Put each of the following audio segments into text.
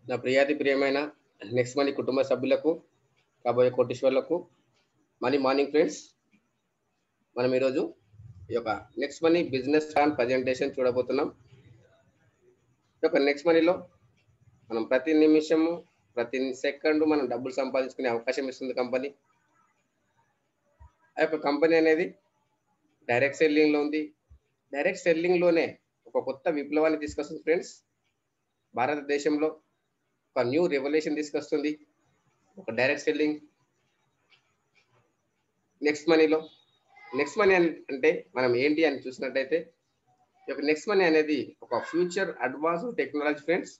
నా ప్రియాతి ప్రియమైన next money కుటుంబ సభ్యులకు కాబోయే కోటీశ్వర్లకు మనీ మార్నింగ్ ఫ్రెండ్స్ మనం ఈరోజు ఈ యొక్క next money business plan presentation చూడబోతున్నాం ఈ యొక్క నెక్స్ట్ మనీలో మనం ప్రతి నిమిషము ప్రతి సెకండ్ మనం డబ్బులు సంపాదించుకునే అవకాశం ఇస్తుంది కంపెనీ ఆ యొక్క కంపెనీ అనేది డైరెక్ట్ సెల్లింగ్లో ఉంది డైరెక్ట్ సెల్లింగ్లోనే ఒక కొత్త విప్లవాన్ని తీసుకొస్తుంది ఫ్రెండ్స్ భారతదేశంలో ఒక న్యూ రెవల్యూషన్ తీసుకొస్తుంది ఒక డైరెక్ట్ సెల్లింగ్ నెక్స్ట్ మనీలో నెక్స్ట్ మనీ అంటే మనం ఏంటి అని చూసినట్టయితే ఈ యొక్క నెక్స్ట్ మనీ అనేది ఒక ఫ్యూచర్ అడ్వాన్స్ టెక్నాలజీ ఫ్రెండ్స్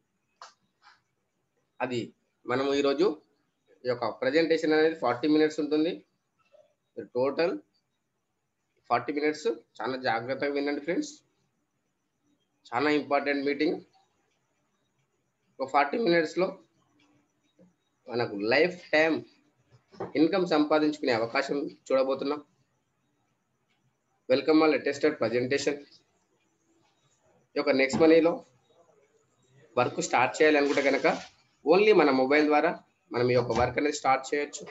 అది మనము ఈరోజు ఈ యొక్క ప్రజెంటేషన్ అనేది ఫార్టీ మినిట్స్ ఉంటుంది టోటల్ ఫార్టీ మినిట్స్ చాలా జాగ్రత్తగా వినండి ఫ్రెండ్స్ చాలా ఇంపార్టెంట్ మీటింగ్ ఒక ఫార్టీ మినిట్స్లో మనకు లైఫ్ టైం ఇన్కమ్ సంపాదించుకునే అవకాశం చూడబోతున్నాం వెల్కమ్ ఆల్ టెస్టెడ్ ప్రజెంటేషన్ ఈ యొక్క నెక్స్ట్ మనీలో వర్క్ స్టార్ట్ చేయాలనుకుంటే కనుక ఓన్లీ మన మొబైల్ ద్వారా మనం ఈ యొక్క వర్క్ అనేది స్టార్ట్ చేయొచ్చు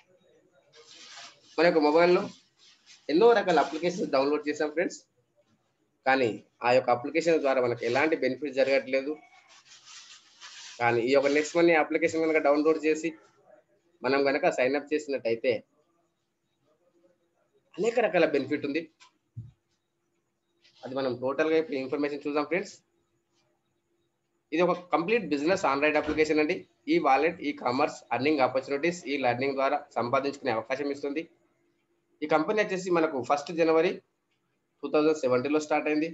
మన యొక్క మొబైల్లో ఎన్నో రకాల అప్లికేషన్స్ డౌన్లోడ్ చేసాం ఫ్రెండ్స్ కానీ ఆ యొక్క అప్లికేషన్ ద్వారా మనకు ఎలాంటి బెనిఫిట్ జరగట్లేదు కానీ ఈ యొక్క నెక్స్ట్ మనీ అప్లికేషన్ కనుక డౌన్లోడ్ చేసి మనం కనుక సైన్అప్ చేసినట్టయితే అనేక రకాల బెనిఫిట్ ఉంది అది మనం టోటల్గా ఇప్పుడు ఇన్ఫర్మేషన్ చూద్దాం ఫ్రెండ్స్ ఇది ఒక కంప్లీట్ బిజినెస్ ఆండ్రాయిడ్ అప్లికేషన్ అండి e wallet e commerce earning opportunities e learning ద్వారా సంపాదించుకునే అవకాశం ఇస్తుంది ఈ కంపెనీ వచ్చేసి మనకు ఫస్ట్ జనవరి టూ థౌజండ్ సెవెంటీన్లో స్టార్ట్ అయింది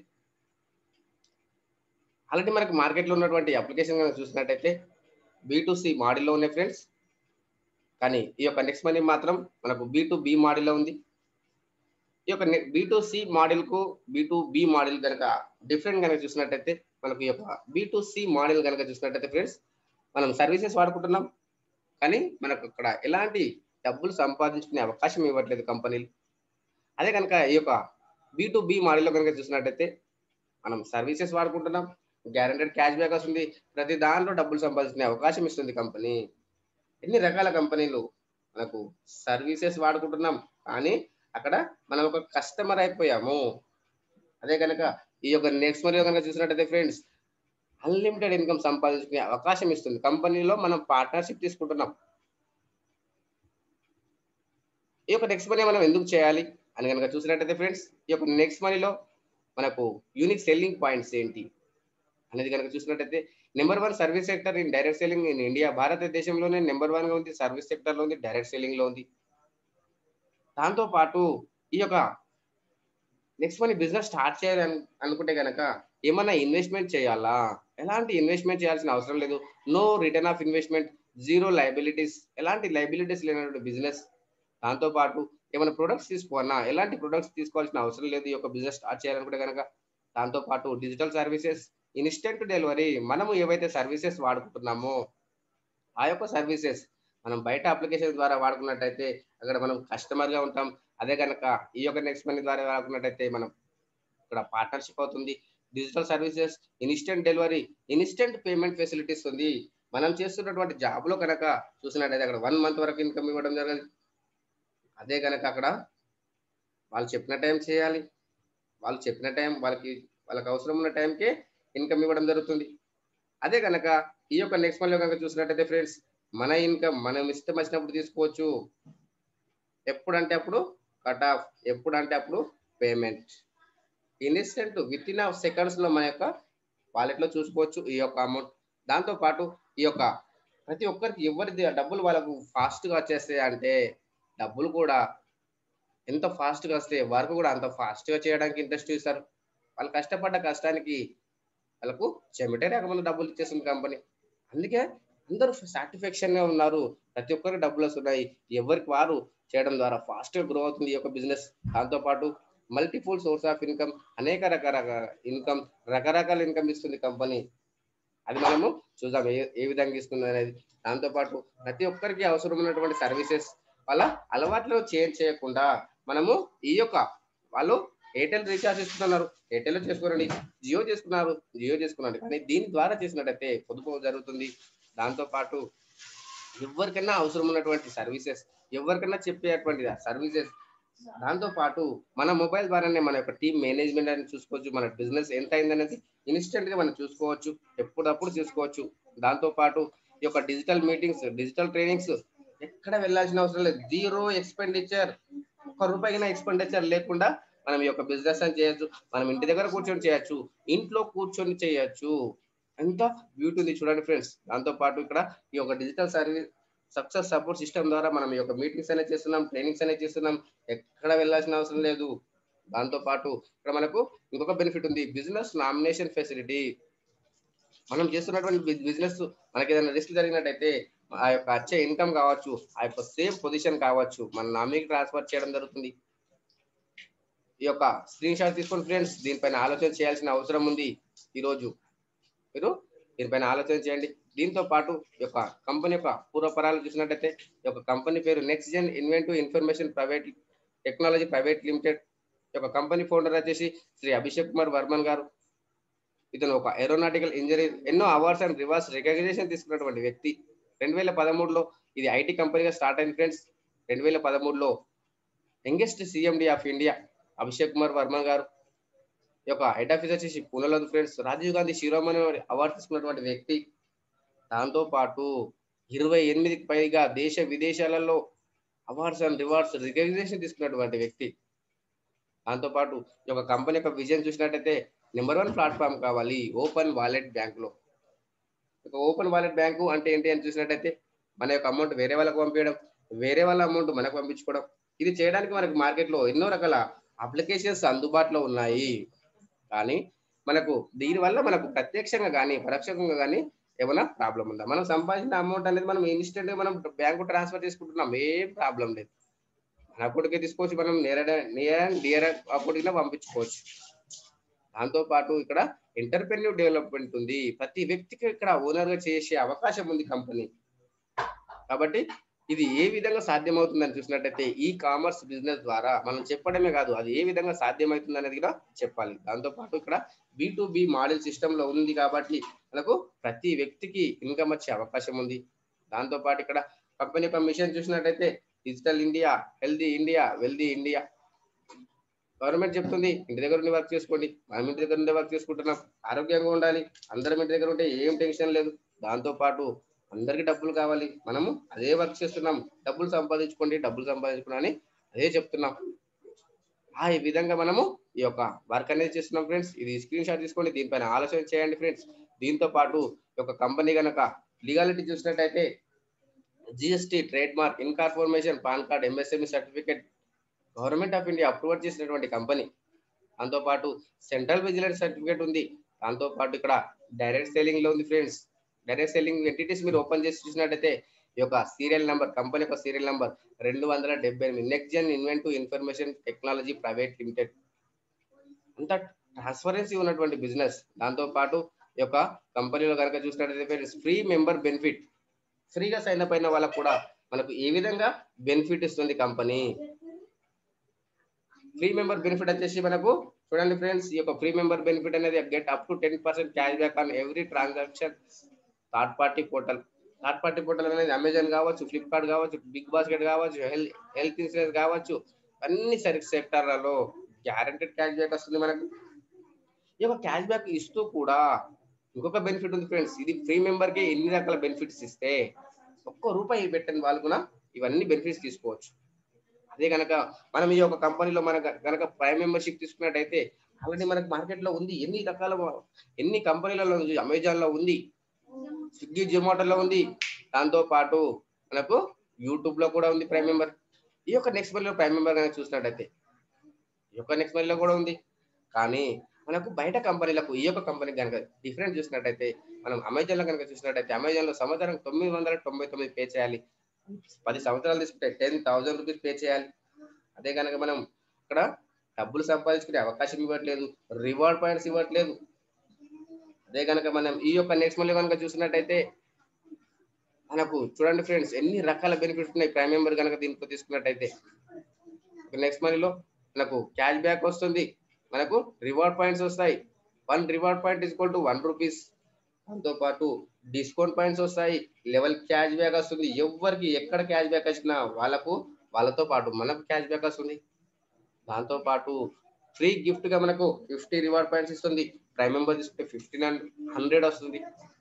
ఆల్రెడీ మనకు మార్కెట్లో ఉన్నటువంటి అప్లికేషన్ కనుక చూసినట్టయితే బీ సి మోడల్లో ఉన్నాయి ఫ్రెండ్స్ కానీ ఈ యొక్క నెక్స్ట్ మనీ మాత్రం మనకు బీ టు బి మోడల్లో ఉంది ఈ యొక్క బీ టు సి మోడల్కు బీ టు బి మోడల్ కనుక డిఫరెంట్ కనుక చూసినట్టయితే మనకు ఈ యొక్క బీ టు సి మోడల్ కనుక చూసినట్టయితే ఫ్రెండ్స్ మనం సర్వీసెస్ వాడుకుంటున్నాం కానీ మనకు ఇక్కడ ఎలాంటి డబ్బులు సంపాదించుకునే అవకాశం ఇవ్వట్లేదు కంపెనీలు అదే కనుక ఈ యొక్క బీ టు బి మోడల్లో కనుక చూసినట్టయితే మనం సర్వీసెస్ వాడుకుంటున్నాం గ్యారంటెడ్ క్యాష్ బ్యాక్ వస్తుంది ప్రతి దాంట్లో డబ్బులు సంపాదించుకునే అవకాశం ఇస్తుంది కంపెనీ ఎన్ని రకాల కంపెనీలు మనకు సర్వీసెస్ వాడుకుంటున్నాం కానీ అక్కడ మనం ఒక కస్టమర్ అయిపోయాము అదే కనుక ఈ యొక్క నెక్స్ట్ మరియు కనుక చూసినట్టయితే ఫ్రెండ్స్ అన్లిమిటెడ్ ఇన్కమ్ సంపాదించుకునే అవకాశం ఇస్తుంది కంపెనీలో మనం పార్ట్నర్షిప్ తీసుకుంటున్నాం ఈ యొక్క నెక్స్ట్ మనీ మనం ఎందుకు చేయాలి అని కనుక చూసినట్టయితే ఫ్రెండ్స్ ఈ యొక్క నెక్స్ట్ మనీలో మనకు యూనిక్ సెల్లింగ్ పాయింట్స్ ఏంటి అనేది కనుక చూసినట్టయితే number one service sector in direct selling in India భారతదేశంలోనే నెంబర్ వన్ గా ఉంది సర్వీస్ సెక్టర్ లో ఉంది డైరెక్ట్ సెల్లింగ్ లో ఉంది దాంతో పాటు ఈ యొక్క నెక్స్ట్ మనీ బిజినెస్ స్టార్ట్ చేయాలి అనుకుంటే కనుక ఏమన్నా ఇన్వెస్ట్మెంట్ చేయాలా ఎలాంటి ఇన్వెస్ట్మెంట్ చేయాల్సిన అవసరం లేదు no return of investment zero liabilities ఎలాంటి లైబిలిటీస్ లేనటువంటి బిజినెస్ దాంతో పాటు ఏమైనా ప్రొడక్ట్స్ తీసుకోవాలన్నా ఎలాంటి ప్రొడక్ట్స్ తీసుకోవాల్సిన అవసరం లేదు ఈ యొక్క బిజినెస్ స్టార్ట్ చేయాలనుకుంటే కనుక దాంతో పాటు డిజిటల్ సర్వీసెస్ ఇన్స్టెంట్ డెలివరీ మనము ఏవైతే సర్వీసెస్ వాడుకుంటున్నామో ఆ యొక్క సర్వీసెస్ మనం బయట అప్లికేషన్ ద్వారా వాడుకున్నట్టయితే అక్కడ మనం కస్టమర్గా ఉంటాం అదే కనుక ఈ యొక్క నెక్స్ట్ మనీ ద్వారా వాడుకున్నట్టయితే మనం ఇక్కడ పార్ట్నర్షిప్ అవుతుంది digital services instant delivery instant payment facilities ఉంది మనం చేస్తున్నటువంటి జాబ్లో కనుక చూసినట్టయితే అక్కడ వన్ మంత్ వరకు ఇన్కమ్ ఇవ్వడం జరగదు అదే కనుక అక్కడ వాళ్ళు చెప్పిన టైం చేయాలి వాళ్ళు చెప్పిన టైం వాళ్ళకి వాళ్ళకి అవసరం ఉన్న టైంకే ఇన్కమ్ ఇవ్వడం జరుగుతుంది అదే కనుక ఈ యొక్క నెక్స్ట్ మనీ కనుక చూసినట్టయితే ఫ్రెండ్స్ మన ఇన్కమ్ మనం ఇష్టం వచ్చినప్పుడు తీసుకోవచ్చు ఎప్పుడంటే అప్పుడు కట్ ఆఫ్ ఎప్పుడంటే అప్పుడు payment instant within seconds లో మన యొక్క వాలెట్ లో చూసుకోవచ్చు ఈ యొక్క అమౌంట్ దాంతో పాటు ఈ యొక్క ప్రతి ఒక్కరికి ఎవరి డబ్బులు వాళ్ళకు ఫాస్ట్ గా వచ్చేస్తాయి అంటే డబ్బులు కూడా ఎంత ఫాస్ట్ గా వస్తే వర్క్ కూడా అంత ఫాస్ట్ గా చేయడానికి ఇంట్రెస్ట్ చూస్తారు వాళ్ళు కష్టపడ్డ కష్టానికి వాళ్ళకు చెమటే రాకముందు డబ్బులు ఇచ్చేస్తుంది కంపెనీ అందుకే అందరూ సాటిస్ఫాక్షన్ గా ఉన్నారు ప్రతి ఒక్కరికి డబ్బులు వస్తున్నాయి ఎవరికి వారు చేయడం ద్వారా ఫాస్ట్ గా గ్రో అవుతుంది ఈ యొక్క బిజినెస్ దాంతో పాటు మల్టిపుల్ సోర్స్ ఆఫ్ ఇన్కమ్ అనేక రకరకాల ఇన్కమ్ రకరకాల ఇన్కమ్ ఇస్తుంది కంపెనీ అది మనము చూద్దాం ఏ ఏ విధంగా ఇస్తుంది అనేది దాంతో పాటు ప్రతి ఒక్కరికి అవసరం ఉన్నటువంటి సర్వీసెస్ వాళ్ళ అలవాట్లు చేంజ్ చేయకుండా మనము ఈ యొక్క వాళ్ళు ఎయిర్టెల్ రీఛార్జ్ చేసుకున్నారు ఎయిర్టెల్ చేసుకోరండి జియో చేసుకున్నారు జియో చేసుకున్నారు కానీ దీని ద్వారా చేసినట్టయితే పొదుపు జరుగుతుంది దాంతో పాటు ఎవరికైనా అవసరం ఉన్నటువంటి సర్వీసెస్ ఎవరికైనా చెప్పేటువంటి సర్వీసెస్ దాంతో పాటు మన మొబైల్ ద్వారానే మన యొక్క టీం మేనేజ్మెంట్ అని చూసుకోవచ్చు మన బిజినెస్ ఎంత అయిందనేది ఇన్స్టెంట్ గా మనం చూసుకోవచ్చు ఎప్పుడప్పుడు చూసుకోవచ్చు దాంతో పాటు ఈ యొక్క డిజిటల్ మీటింగ్స్ డిజిటల్ ట్రైనింగ్స్ ఎక్కడ వెళ్ళాల్సిన అవసరం లేదు జీరో ఎక్స్పెండిచర్ ఒక్క రూపాయిన ఎక్స్పెండిచర్ లేకుండా మనం ఈ యొక్క బిజినెస్ అని చేయొచ్చు మనం ఇంటి దగ్గర కూర్చొని చేయొచ్చు ఇంట్లో కూర్చొని చేయొచ్చు ఎంత బ్యూటీ ఉంది చూడండి ఫ్రెండ్స్ దాంతో పాటు ఇక్కడ ఈ యొక్క digital service success support system ద్వారా మనం ఈ యొక్క మీటింగ్స్ అనేది చేస్తున్నాం ట్రైనింగ్స్ అనేది చేస్తున్నాం ఎక్కడ వెళ్ళాల్సిన అవసరం లేదు దాంతో పాటు ఇక్కడ మనకు ఇంకొక బెనిఫిట్ ఉంది బిజినెస్ నామినేషన్ ఫెసిలిటీ మనం చేస్తున్నటువంటి బిజినెస్ మనకి ఏదైనా రిస్క్ జరిగినట్టయితే ఆ యొక్క వచ్చే ఇన్కమ్ కావచ్చు ఆ యొక్క సేమ్ పొజిషన్ కావచ్చు మన నామినీకి ట్రాన్స్ఫర్ చేయడం జరుగుతుంది ఈ యొక్క స్క్రీన్ షాట్ తీసుకోండి ఫ్రెండ్స్ దీనిపైన ఆలోచన చేయాల్సిన అవసరం ఉంది ఈరోజు మీరు దీనిపైన ఆలోచన చేయండి దీంతో పాటు ఈ యొక్క కంపెనీ యొక్క పూర్వపరాలు చూసినట్టయితే ఈ యొక్క కంపెనీ పేరు next gen inventive information private technology private limited ఈ యొక్క కంపెనీ ఫౌండర్ వచ్చేసి శ్రీ అభిషేక్ కుమార్ వర్మన్ గారు ఇతను ఒక ఏరోనాటికల్ ఇంజనీర్ ఎన్నో అవార్డ్స్ అండ్ రివార్డ్స్ రికగ్నేషన్ తీసుకున్నటువంటి వ్యక్తి రెండు వేల పదమూడులో ఇది ఐటీ కంపెనీగా స్టార్ట్ అయింది ఫ్రెండ్స్ రెండు వేల పదమూడులో youngest CMD of India Abhishek Kumar Varma గారు ఈ యొక్క హెడ్ ఆఫీస్ వచ్చేసి పూణేలో ఫ్రెండ్స్ రాజీవ్ గాంధీ శిరోమణి అవార్డు తీసుకున్నటువంటి వ్యక్తి దాంతో పాటు ఇరవై ఎనిమిదికి పైగా దేశ విదేశాలలో అవార్డ్స్ అండ్ రివార్డ్స్ రికగ్నేషన్ తీసుకున్నటువంటి వ్యక్తి దాంతో పాటు ఈ యొక్క కంపెనీ యొక్క విజయం చూసినట్టయితే నెంబర్ వన్ ప్లాట్ఫామ్ కావాలి ఓపెన్ వాలెట్ బ్యాంకులో ఇక ఓపెన్ వాలెట్ బ్యాంకు అంటే ఏంటి అని చూసినట్టయితే మన యొక్క అమౌంట్ వేరే వాళ్ళకి పంపించడం వేరే వాళ్ళ అమౌంట్ మనకు పంపించుకోవడం ఇది చేయడానికి మనకు మార్కెట్లో ఎన్నో రకాల అప్లికేషన్స్ అందుబాటులో ఉన్నాయి కానీ మనకు దీనివల్ల మనకు ప్రత్యక్షంగా కానీ పరోక్షంగా కానీ ఏమైనా ప్రాబ్లం ఉందా మనం సంపాదించిన అమౌంట్ అనేది మనం ఇన్స్టెంట్ గా మనం బ్యాంకు ట్రాన్స్ఫర్ చేసుకుంటున్నాం ఏం ప్రాబ్లం లేదు మన అకౌంట్కి తీసుకోవచ్చు మనం నేర నియర్ డియర్ అకౌంట్కి పంపించుకోవచ్చు దాంతో పాటు ఇక్కడ ఎంటర్ప్రెన్యూర్ డెవలప్మెంట్ ఉంది ప్రతి వ్యక్తికి ఇక్కడ ఓనర్ గా చేసే అవకాశం ఉంది కంపెనీ కాబట్టి ఇది ఏ విధంగా సాధ్యమవుతుందని చూసినట్టయితే ఈ కామర్స్ బిజినెస్ ద్వారా మనం చెప్పడమే కాదు అది ఏ విధంగా సాధ్యమవుతుంది అనేది కూడా చెప్పాలి దాంతో పాటు ఇక్కడ B to B model system లో ఉంది కాబట్టి మనకు ప్రతి వ్యక్తికి ఇన్కమ్ వచ్చే అవకాశం ఉంది దాంతో పాటు ఇక్కడ కంపెనీ యొక్క మిషన్ చూసినట్టయితే digital India healthy India wealthy India government చెప్తుంది ఇంటి దగ్గర ఉండి వర్క్ చేసుకోండి మనం ఇంటి దగ్గర ఉండి వర్క్ చేసుకుంటున్నాం ఆరోగ్యంగా ఉండాలి అందరం ఇంటి దగ్గర ఉంటే ఏం టెన్షన్ లేదు దాంతో పాటు అందరికి డబ్బులు కావాలి మనము అదే వర్క్ చేస్తున్నాం డబ్బులు సంపాదించుకోండి డబ్బులు సంపాదించుకున్నా అని అదే చెప్తున్నాం ఆ ఈ విధంగా మనము ఈ యొక్క వర్క్ అనేది చేస్తున్నాం ఫ్రెండ్స్ ఇది స్క్రీన్ షాట్ తీసుకోండి దీనిపైన ఆలోచన చేయండి ఫ్రెండ్స్ దీంతో పాటు ఈ యొక్క కంపెనీ కనుక లీగాలిటీ చూసినట్టయితే GST trade mark incorporation PAN card MSME certificate government of India approval చేసినటువంటి కంపెనీ దాంతో పాటు సెంట్రల్ విజిలెన్స్ సర్టిఫికేట్ ఉంది దాంతో పాటు ఇక్కడ డైరెక్ట్ సెల్లింగ్ లో ఉంది ఫ్రెండ్స్ డైరెక్ట్ సెల్లింగ్ ఎంటిటీస్ మీరు ఓపెన్ చేసి చూసినట్టయితే ఈ యొక్క సీరియల్ నెంబర్ కంపెనీ యొక్క సీరియల్ నెంబర్ రెండు వందల డెబ్బై ఎనిమిది next gen inventive information technology private limited అంత ట్రాన్స్పరెన్సీ ఉన్నటువంటి బిజినెస్ దాంతో పాటు ఈ యొక్క కంపెనీలో కనుక చూసినట్టయితే ఫ్రీ మెంబర్ బెనిఫిట్ ఫ్రీగా సైన్ అప్ అయిన వాళ్ళకు కూడా మనకు ఏ విధంగా బెనిఫిట్ ఇస్తుంది కంపెనీ ఫ్రీ మెంబర్ బెనిఫిట్ వచ్చేసి మనకు చూడండి ఫ్రెండ్స్ ఈ యొక్క ఫ్రీ మెంబర్ బెనిఫిట్ అనేది get up to ten percent cash back on every transaction third party portal third party portal అనేది అమెజాన్ కావచ్చు ఫ్లిప్కార్ట్ కావచ్చు బిగ్ బాస్కెట్ కావచ్చు హెల్త్ హెల్త్ ఇన్సూరెన్స్ కావచ్చు అన్ని సర్వీస్ సెక్టార్లలో గ్యారంటెడ్ క్యాష్ బ్యాక్ వస్తుంది మనకు ఈ యొక్క క్యాష్ బ్యాక్ ఇస్తూ కూడా ఇంకొక బెనిఫిట్ ఉంది ఫ్రెండ్స్ ఇది ఫ్రీ మెంబర్ కి ఎన్ని రకాల బెనిఫిట్స్ ఇస్తే ఒక్క రూపాయి పెట్టని వాళ్ళు కూడా ఇవన్నీ బెనిఫిట్స్ తీసుకోవచ్చు అదే కనుక మనం ఈ యొక్క కంపెనీలో మన కనుక ప్రైమ్ మెంబర్షిప్ తీసుకున్నట్టయితే ఆల్రెడీ మనకు మార్కెట్ లో ఉంది ఎన్ని రకాల ఎన్ని కంపెనీలలో ఉంది అమెజాన్ లో ఉంది స్విగ్గీ జొమాటోలో ఉంది దాంతో పాటు మనకు యూట్యూబ్ లో కూడా ఉంది ప్రైమ్ మెంబర్ ఈ యొక్క నెక్స్ట్ మనీలో ప్రైమ్ మెంబర్ కనుక చూసినట్టయితే ఈ యొక్క నెక్స్ట్ మనీలో కూడా ఉంది కానీ మనకు బయట కంపెనీలకు ఈ యొక్క కంపెనీ కనుక డిఫరెంట్ చూసినట్టయితే మనం అమెజాన్ లో కనుక చూసినట్టయితే అమెజాన్ లో సంవత్సరం తొమ్మిది వందల తొంభై తొమ్మిది పే చేయాలి పది సంవత్సరాలు తీసుకుంటే టెన్ థౌసండ్ రూపీస్ పే చేయాలి అదే కనుక మనం ఇక్కడ డబ్బులు సంపాదించుకునే అవకాశం ఇవ్వట్లేదు రివార్డ్ పాయింట్స్ ఇవ్వట్లేదు అదే కనుక మనం ఈ యొక్క నెక్స్ట్ మళ్ళీ కనుక చూసినట్టయితే మనకు చూడండి ఫ్రెండ్స్ ఎన్ని రకాల బెనిఫిట్స్ ఉన్నాయి ప్రైమ్ మెంబర్ కనుక దీంట్లో తీసుకున్నట్టయితే నెక్స్ట్ మనీలో మనకు క్యాష్ బ్యాక్ వస్తుంది మనకు రివార్డ్ పాయింట్స్ వస్తాయి one reward point equal to one rupees దాంతో పాటు డిస్కౌంట్ పాయింట్స్ వస్తాయి లెవెల్ క్యాష్ బ్యాక్ వస్తుంది ఎవరికి ఎక్కడ క్యాష్ బ్యాక్ వచ్చినా వాళ్ళకు వాళ్ళతో పాటు మనకు క్యాష్ బ్యాక్ వస్తుంది దాంతో పాటు ఫ్రీ గిఫ్ట్ గా మనకు ఫిఫ్టీ రివార్డ్ పాయింట్స్ ఇస్తుంది ప్రైమ్ మెంబర్ తీసుకుంటే ఫిఫ్టీన్ హండ్రెడ్ వస్తుంది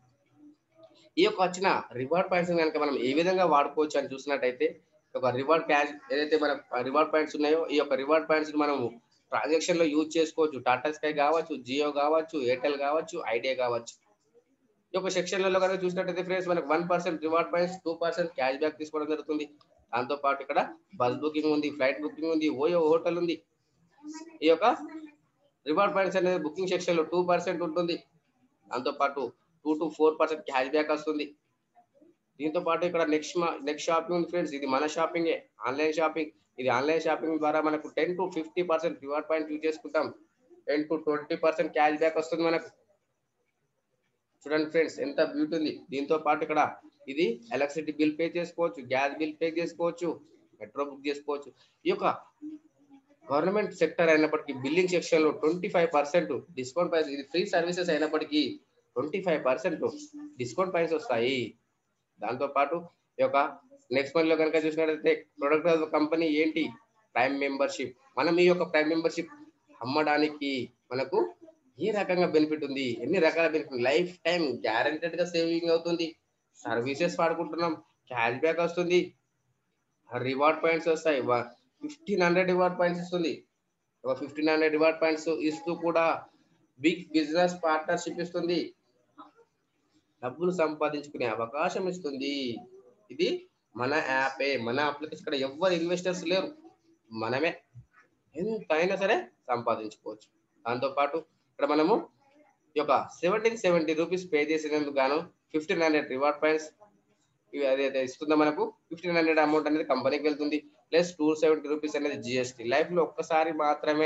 ఈ యొక్క వచ్చిన రివార్డ్ పాయింట్స్ కనుక మనం ఏ విధంగా వాడుకోవచ్చు అని చూసినట్టయితే ఒక రివార్డ్ క్యాష్ ఏదైతే మన రివార్డ్ పాయింట్స్ ఉన్నాయో ఈ యొక్క రివార్డ్ పాయింట్స్ మనము ట్రాన్సాక్షన్ లో యూజ్ చేసుకోవచ్చు టాటా స్కై కావచ్చు జియో కావచ్చు ఎయిర్టెల్ కావచ్చు ఐడియా కావచ్చు ఈ యొక్క సెక్షన్లలో కనుక చూసినట్టయితే ఫ్రెండ్స్ మనకు one percent reward points two percent cash back తీసుకోవడం జరుగుతుంది దాంతో పాటు ఇక్కడ బస్ బుకింగ్ ఉంది ఫ్లైట్ బుకింగ్ ఉంది ఓయో హోటల్ ఉంది ఈ యొక్క రివార్డ్ పాయింట్స్ అనేది బుకింగ్ సెక్షన్ లో టూ పర్సెంట్ ఉంటుంది దాంతో పాటు two to four percent cash back వస్తుంది దీంతో పాటు ఇక్కడ నెక్స్ట్ నెక్స్ట్ షాపింగ్ ఉంది ఫ్రెండ్స్ ఇది మన షాపింగే ఆన్లైన్ షాపింగ్ ఇది ఆన్లైన్ షాపింగ్ ద్వారా మనకు ten to fifty percent reward point use చేసుకుంటాం ten to twenty percent cash back వస్తుంది మనకు చూడండి ఫ్రెండ్స్ ఎంత బ్యూటీ ఉంది దీంతో పాటు ఇక్కడ ఇది ఎలక్ట్రిసిటీ బిల్ పే చేసుకోవచ్చు గ్యాస్ బిల్ పే చేసుకోవచ్చు మెట్రో బుక్ చేసుకోవచ్చు ఈ యొక్క గవర్నమెంట్ సెక్టర్ అయినప్పటికీ బిల్లింగ్ సెక్షన్ లో twenty five percent discount price ఇది ఫ్రీ సర్వీసెస్ అయినప్పటికీ twenty five percent discount price వస్తాయి దాంతో పాటు ఈ యొక్క నెక్స్ట్ మంత్ లో కనుక చూసినట్లయితే ప్రొడక్ట్ కంపెనీ ఏంటి ప్రైమ్ మెంబర్షిప్ మనం ఈ యొక్క ప్రైమ్ మెంబర్షిప్ అమ్మడానికి మనకు ఏ రకంగా బెనిఫిట్ ఉంది ఎన్ని రకాల బెనిఫిట్ లైఫ్ టైం గ్యారంటెడ్ గా సేవింగ్ అవుతుంది సర్వీసెస్ వాడుకుంటున్నాం క్యాష్ బ్యాక్ వస్తుంది రివార్డ్ పాయింట్స్ వస్తాయి ఫిఫ్టీన్ హండ్రెడ్ రివార్డ్ పాయింట్స్ ఇస్తుంది ఒక ఫిఫ్టీన్ హండ్రెడ్ రివార్డ్ పాయింట్స్ ఇస్తూ కూడా బిగ్ బిజినెస్ పార్ట్నర్షిప్ ఇస్తుంది డబ్బులు సంపాదించుకునే అవకాశం ఇస్తుంది ఇది మన యాపే మన అప్లికేషన్ ఇక్కడ ఎవ్వరు ఇన్వెస్టర్స్ లేరు మనమే ఎంతైనా సరే సంపాదించుకోవచ్చు దాంతో పాటు ఇక్కడ మనము ఈ యొక్క సెవెంటీన్ సెవెంటీ రూపీస్ పే చేసినందుకు గాను ఫిఫ్టీన్ హండ్రెడ్ రివార్డ్ పాయింట్స్ ఇవి అదైతే ఇస్తుందో మనకు ఫిఫ్టీన్ హండ్రెడ్ అమౌంట్ అనేది కంపెనీకి వెళ్తుంది ప్లస్ టూ సెవెంటీ రూపీస్ అనేది జిఎస్టీ లైఫ్ లో ఒక్కసారి మాత్రమే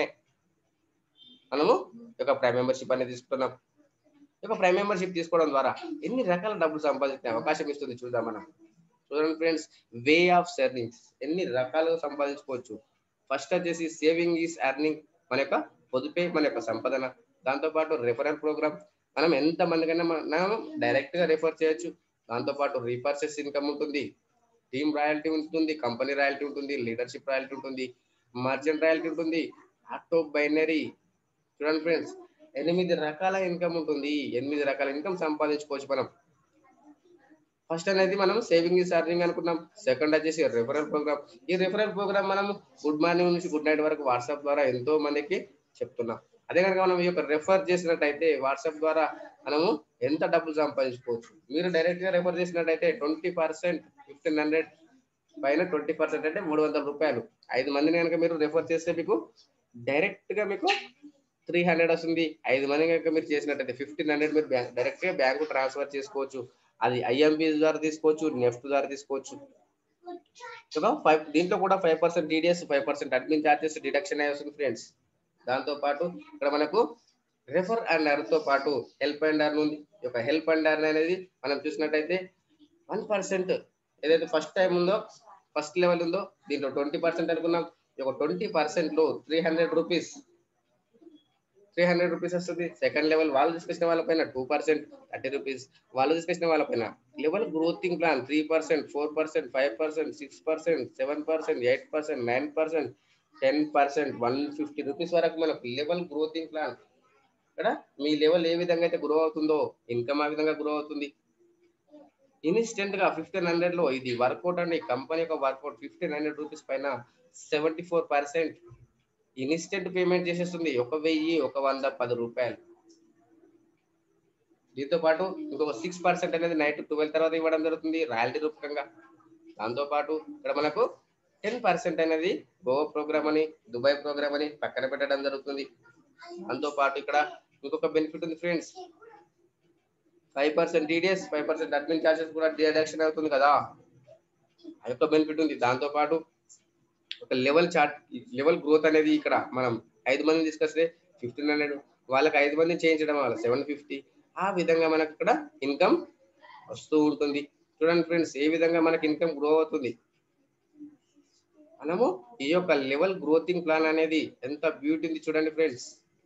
మనము ఈ యొక్క ప్రైమ్ మెంబర్షిప్ అనేది తీసుకున్నాం ఈ యొక్క ప్రైమ్ మెంబర్షిప్ తీసుకోవడం ద్వారా ఎన్ని రకాల డబ్బులు సంపాదించే అవకాశం ఇస్తుంది చూద్దాం మనం చూడండి ఫ్రెండ్స్ వే ఆఫ్ సెర్నింగ్స్ ఎన్ని రకాలుగా సంపాదించుకోవచ్చు ఫస్ట్ వచ్చేసి సేవింగ్ ఈస్ ఎర్నింగ్ మన యొక్క పొదుపే మన యొక్క సంపదన దాంతో పాటు రెఫరల్ ప్రోగ్రామ్ మనం ఎంత మందికైనా మనం డైరెక్ట్ గా రెఫర్ చేయొచ్చు దాంతో పాటు రీపర్చేస్ ఇన్కమ్ ఉంటుంది టీమ్ రాయల్టీ ఉంటుంది కంపెనీ రాయల్టీ ఉంటుంది లీడర్షిప్ రాయల్టీ ఉంటుంది మర్చెంట్ రాయల్టీ ఉంటుంది ఆటో బైనరీ చూడండి ఫ్రెండ్స్ ఎనిమిది రకాల ఇన్కమ్ ఉంటుంది ఎనిమిది రకాల ఇన్కమ్ సంపాదించుకోవచ్చు మనం ఫస్ట్ అనేది మనం సేవింగ్ ఈస్ అర్నింగ్ అనుకున్నాం సెకండ్ వచ్చేసి రెఫరల్ ప్రోగ్రామ్ ఈ రెఫరల్ ప్రోగ్రామ్ మనం గుడ్ మార్నింగ్ నుంచి గుడ్ నైట్ వరకు వాట్సాప్ ద్వారా ఎంతో మందికి చెప్తున్నాం అదే కనుక మనం ఈ యొక్క రెఫర్ చేసినట్టయితే వాట్సాప్ ద్వారా మనము ఎంత డబ్బులు సంపాదించుకోవచ్చు మీరు డైరెక్ట్ గా రెఫర్ చేసినట్టయితే ట్వంటీ పర్సెంట్ ఫిఫ్టీన్ హండ్రెడ్ పైన ట్వంటీ పర్సెంట్ అంటే మూడు వందల రూపాయలు ఐదు మందిని కనుక మీరు రెఫర్ చేస్తే మీకు డైరెక్ట్ గా మీకు త్రీ హండ్రెడ్ వస్తుంది ఐదు మంది కనుక మీరు చేసినట్టయితే ఫిఫ్టీన్ హండ్రెడ్ మీరు డైరెక్ట్ గా బ్యాంకు ట్రాన్స్ఫర్ చేసుకోవచ్చు అది ఐఎంపీ ద్వారా తీసుకోవచ్చు నెఫ్ట్ ద్వారా తీసుకోవచ్చు ఫైవ్ దీంట్లో కూడా five percent TDS five percent admin charges deduction అయ్యి వస్తుంది ఫ్రెండ్స్ దాంతో పాటు ఇక్కడ మనకు రెఫర్ అండ్ అర్న్ తో పాటు హెల్ప్ అండ్ అర్న్ ఉంది ఈ యొక్క హెల్ప్ అండ్ అర్న్ అనేది మనం చూసినట్టయితే వన్ పర్సెంట్ ఏదైతే ఫస్ట్ టైం ఉందో ఫస్ట్ లెవెల్ ఉందో దీంట్లో ట్వంటీ పర్సెంట్ అనుకున్నాం ఈ యొక్క ట్వంటీ పర్సెంట్ లో three hundred rupees three hundred rupees వస్తుంది సెకండ్ లెవెల్ వాళ్ళు తీసుకొచ్చిన వాళ్ళపైన టూ పర్సెంట్ థర్టీ రూపీస్ వాళ్ళు తీసుకొచ్చిన వాళ్ళపైన level growing plan three percent four percent five percent six percent seven percent eight percent nine percent ten percent one fifty rupees వరకు మనకు level growing plan ఇక్కడ మీ level ఏ విధంగా అయితే గ్రో అవుతుందో income ఆ విధంగా గ్రో అవుతుంది ఇన్స్టెంట్ గా ఫిఫ్టీన్ హండ్రెడ్ లో ఇది వర్కౌట్ అండి కంపెనీ యొక్క వర్కౌట్ ఫిఫ్టీన్ హండ్రెడ్ రూపీస్ పైన seventy four percent instant payment చేసేస్తుంది ఒక వెయ్యి ఒక వంద పది రూపాయలు దీంతో పాటు ఇంకొక సిక్స్ పర్సెంట్ అనేది నైట్ ట్వెల్వ్ తర్వాత ఇవ్వడం జరుగుతుంది రాయల్టీ రూపకంగా దాంతో పాటు ఇక్కడ మనకు టెన్ పర్సెంట్ అనేది గోవా ప్రోగ్రామ్ అని దుబాయ్ ప్రోగ్రామ్ అని పక్కన పెట్టడం జరుగుతుంది దాంతో పాటు ఇక్కడ ఇంకొక బెనిఫిట్ ఉంది friends five percent TDS five percent admin charges కూడా డిడక్షన్ అవుతుంది కదా ఆ యొక్క బెనిఫిట్ ఉంది దాంతో పాటు ఒక లెవెల్ చార్ట్ లెవెల్ గ్రోత్ అనేది ఇక్కడ మనం ఐదు మందిని తీసుకొస్తే ఫిఫ్టీన్ హండ్రెడ్ వాళ్ళకి ఐదు మందిని చేయించడం వల్ల సెవెన్ ఫిఫ్టీ ఆ విధంగా మనకు ఇక్కడ ఇన్కమ్ వస్తూ ఉంటుంది చూడండి ఫ్రెండ్స్ ఏ విధంగా మనకి ఇన్కమ్ గ్రో అవుతుంది మనము ఈ యొక్క లెవెల్ గ్రోతింగ్ ప్లాన్ అనేది ఎంత బ్యూటీ ఉంది చూడండి ఫ్రెండ్స్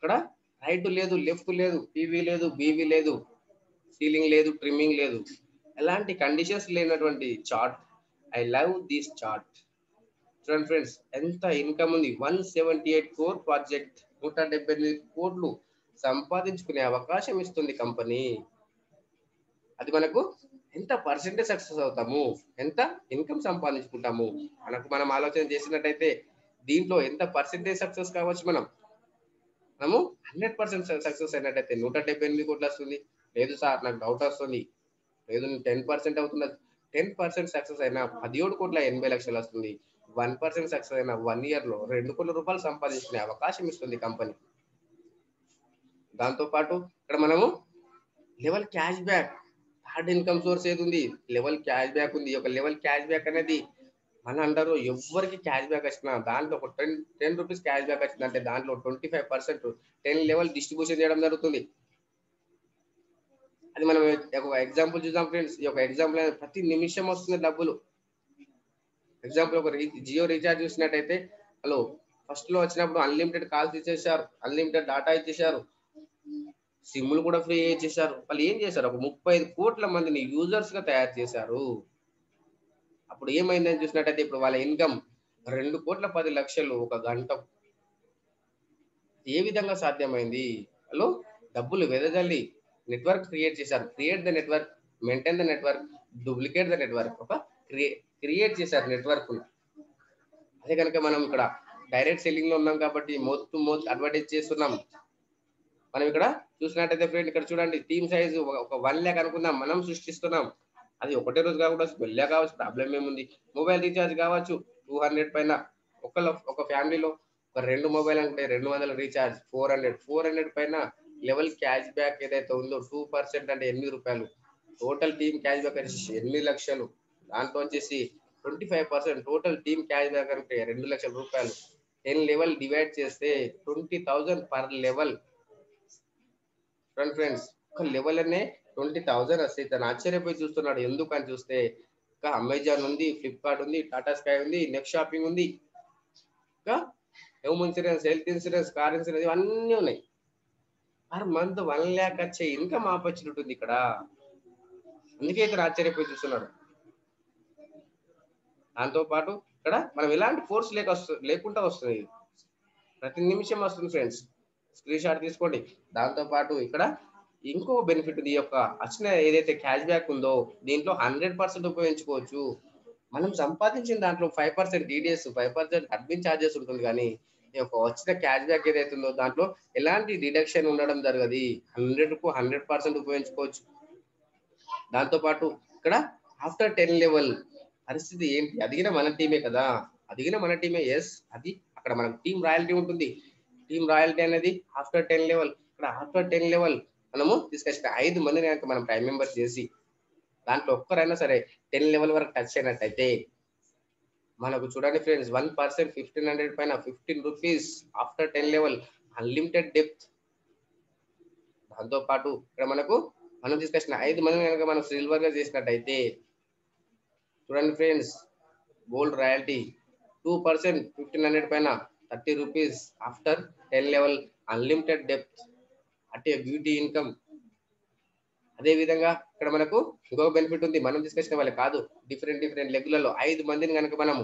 ఇక్కడ రైట్ లేదు లెఫ్ట్ లేదు పీవీ లేదు బీవీ లేదు సీలింగ్ లేదు ట్రిమ్మింగ్ లేదు ఎలాంటి కండిషన్స్ లేనటువంటి chart I love this chart చూడండి ఫ్రెండ్స్ ఎంత ఇన్కమ్ ఉంది one seventy eight crore project నూట డెబ్బై ఎనిమిది కోట్లు సంపాదించుకునే అవకాశం ఇస్తుంది కంపెనీ అది మనకు ఎంత పర్సెంటేజ్ సక్సెస్ అవుతాము ఎంత ఇన్కమ్ సంపాదించుకుంటాము మనకు మనం ఆలోచన చేసినట్టయితే దీంట్లో ఎంత పర్సెంటేజ్ సక్సెస్ కావచ్చు మనం మనము హండ్రెడ్ పర్సెంట్ సక్సెస్ అయినట్టయితే నూట డెబ్బై ఎనిమిది కోట్లు వస్తుంది లేదు సార్ నాకు డౌట్ వస్తుంది లేదు టెన్ పర్సెంట్ అవుతుంది టెన్ పర్సెంట్ సక్సెస్ అయినా పదిహేడు కోట్ల ఎనభై లక్షలు వస్తుంది వన్ పర్సెంట్ సక్సెస్ అయిన వన్ ఇయర్ లో రెండు కోట్ల రూపాయలు సంపాదించుకునే అవకాశం ఇస్తుంది కంపెనీ దాంతో పాటు ఇక్కడ మనము level cash back third income source ఏది ఉంది లెవెల్ క్యాష్ బ్యాక్ ఉంది ఒక లెవెల్ క్యాష్ బ్యాక్ అనేది మన అంటారు ఎవరికి క్యాష్ బ్యాక్ వచ్చినా దాంట్లో ఒక ten ten rupees cash back వచ్చిందంటే దాంట్లో twenty five percent ten level distribution చేయడం జరుగుతుంది అది మనం ఒక ఎగ్జాంపుల్ చూద్దాం ఫ్రెండ్స్ ఈ యొక్క ఎగ్జాంపుల్ ప్రతి నిమిషం వస్తుంది డబ్బులు ఎగ్జాంపుల్ ఒక జియో రీఛార్జ్ చూసినట్టయితే హలో ఫస్ట్ లో వచ్చినప్పుడు అన్లిమిటెడ్ కాల్స్ ఇచ్చేసారు అన్లిమిటెడ్ డాటా ఇచ్చేసారు సిమ్లు కూడా ఫ్రీ ఇచ్చేసారు వాళ్ళు ఏం చేశారు ఒక ముప్పై ఐదు కోట్ల మందిని యూజర్స్ గా తయారు చేశారు అప్పుడు ఏమైందని చూసినట్టయితే ఇప్పుడు వాళ్ళ ఇన్కమ్ రెండు కోట్ల పది లక్షలు ఒక గంట ఏ విధంగా సాధ్యమైంది హలో డబ్బులు వెదజల్లి నెట్వర్క్ క్రియేట్ చేశారు create the network maintain the network duplicate the network ఒక క్రియేట్ చేశారు నెట్వర్క్ అదే కనుక మనం ఇక్కడ డైరెక్ట్ సెల్లింగ్ లో ఉన్నాం కాబట్టి మోత్ టు మోత్ అడ్వర్టైజ్ చేస్తున్నాం మనం ఇక్కడ చూసినట్టయితే ఫ్రెండ్ ఇక్కడ చూడండి టీమ్ సైజ్ ఒక వన్ ల్యాక్ అనుకుందాం మనం సృష్టిస్తున్నాం అది ఒకటే రోజు కాకుండా వెళ్ళా కావచ్చు ప్రాబ్లం ఏముంది మొబైల్ రీఛార్జ్ కావచ్చు టూ హండ్రెడ్ పైన ఒకళ్ళ ఒక ఫ్యామిలీలో ఒక రెండు మొబైల్ అంటే రెండు వందల recharge four hundred four hundred పైన లెవెల్ క్యాష్ బ్యాక్ ఏదైతే ఉందో టూ పర్సెంట్ అంటే ఎనిమిది రూపాయలు టోటల్ టీమ్ క్యాష్ బ్యాక్ వచ్చేసి ఎనిమిది లక్షలు దాంట్లో వచ్చేసి twenty five percent total team cash back అంటే రెండు లక్షల రూపాయలు టెన్ లెవెల్ డివైడ్ చేస్తే twenty thousand per level friends ఒక లెవెల్ అనే ట్వంటీ థౌజండ్ వస్తాయి తను ఆశ్చర్యపోయి చూస్తున్నాడు ఎందుకు అని చూస్తే ఇంకా అమెజాన్ ఉంది ఫ్లిప్కార్ట్ ఉంది టాటా స్కై ఉంది నెక్స్ట్ షాపింగ్ ఉంది ఇంకా home insurance health insurance car insurance ఇవన్నీ ఉన్నాయి పర్ మంత్ వన్ ల్యాక్ వచ్చే ఇన్కమ్ ఆపర్చునిటీ ఉంది ఇక్కడ అందుకే ఇతను ఆశ్చర్యపోయి చూస్తున్నాడు దాంతో పాటు ఇక్కడ మనం ఎలాంటి ఫోర్స్ లేక వస్తుంది లేకుండా వస్తుంది ప్రతి నిమిషం వస్తుంది ఫ్రెండ్స్ స్క్రీన్ షాట్ తీసుకోండి దాంతో పాటు ఇక్కడ ఇంకో బెనిఫిట్ ఉంది ఈ యొక్క వచ్చిన ఏదైతే క్యాష్ బ్యాక్ ఉందో దీంట్లో హండ్రెడ్ పర్సెంట్ ఉపయోగించుకోవచ్చు మనం సంపాదించిన దాంట్లో five percent TDS five percent admin charges ఉంటుంది కానీ ఈ యొక్క వచ్చిన క్యాష్ బ్యాక్ ఏదైతే ఉందో దాంట్లో ఎలాంటి డిడక్షన్ ఉండడం జరగదు హండ్రెడ్ కు హండ్రెడ్ పర్సెంట్ ఉపయోగించుకోవచ్చు దాంతో పాటు ఇక్కడ ఆఫ్టర్ టెన్ లెవెల్ పరిస్థితి ఏంటి అదిగిన మన టీమే కదా అదిగిన మన టీమే ఎస్ అది అక్కడ మనకు టీం రాయల్టీ ఉంటుంది టీం రాయల్టీ అనేది ఆఫ్టర్ టెన్ లెవెల్ ఇక్కడ ఆఫ్టర్ టెన్ లెవెల్ మనము తీసుకొచ్చిన ఐదు మందిని కనుక మనం టైం మెంబర్స్ చేసి దాంట్లో ఒక్కరైనా సరే టెన్ లెవెల్ వరకు టచ్ అయినట్టయితే మనకు చూడండి friends one percent fifteen hundred పైన fifteen rupees after ten level unlimited depth దాంతో పాటు ఇక్కడ మనకు మనం తీసుకొచ్చిన ఐదు మంది కనుక మనం సిల్వర్ గా చేసినట్టయితే చూడండి friends gold royalty two percent fifteen hundred పైన thirty rupees after ten level unlimited depth అటే బ్యూటీ ఇన్కమ్ అదే విధంగా ఇక్కడ మనకు ఇంకొక బెనిఫిట్ ఉంది మనం తీసుకొచ్చిన వాళ్ళు కాదు డిఫరెంట్ డిఫరెంట్ లెగ్లలో ఐదు మందిని కనుక మనము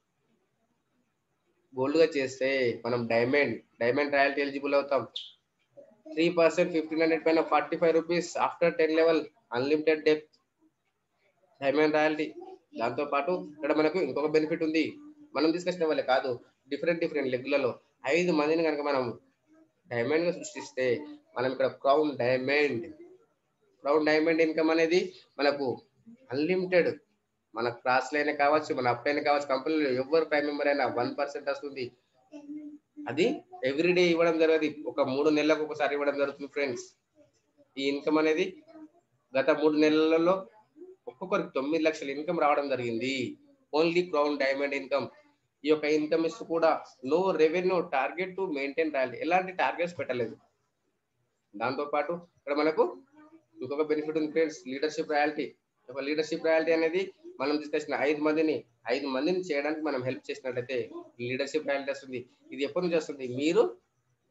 గోల్డ్ గా చేస్తే మనం డైమండ్ డైమండ్ రాయల్టీ ఎలిజిబుల్ అవుతాం త్రీ పర్సెంట్ ఫిఫ్టీన్ హండ్రెడ్ పైన forty five rupees after ten level unlimited depth diamond royalty దాంతో పాటు ఇక్కడ మనకు ఇంకొక బెనిఫిట్ ఉంది మనం తీసుకొచ్చిన వాళ్ళే కాదు డిఫరెంట్ డిఫరెంట్ లెగ్లలో ఐదు మందిని కనుక మనం డైమండ్ గా సృష్టిస్తే మనం ఇక్కడ crown diamond crown diamond income అనేది మనకు అన్లిమిటెడ్ మన క్లాస్ లైన్ కావచ్చు మన అప్ లైన్ కావచ్చు కంపెనీలో ఎవరు ప్రైమ్ మెంబర్ అయినా వన్ పర్సెంట్ వస్తుంది అది ఎవ్రీడే ఇవ్వడం జరగదు ఒక మూడు నెలలకు ఒకసారి ఇవ్వడం జరుగుతుంది ఫ్రెండ్స్ ఈ ఇన్కమ్ అనేది గత మూడు నెలలలో ఒక్కొక్కరికి తొమ్మిది లక్షల ఇన్కమ్ రావడం జరిగింది ఓన్లీ క్రౌన్ డైమండ్ ఇన్కమ్ ఈ యొక్క ఇన్కమ్ ఇస్తూ కూడా no revenue target to maintain రాయాలి ఎలాంటి టార్గెట్స్ పెట్టలేదు దాంతో పాటు ఇక్కడ మనకు ఇంకొక బెనిఫిట్ ఉంది ఫ్రెండ్స్ లీడర్షిప్ రాయాలిటీ ఒక లీడర్షిప్ రాయాలిటీ అనేది మనం తీసుకొచ్చిన ఐదు మందిని ఐదు మందిని చేయడానికి మనం హెల్ప్ చేసినట్లయితే లీడర్షిప్ రాయాలిటీ వస్తుంది ఇది ఎప్పటి నుంచి వస్తుంది మీరు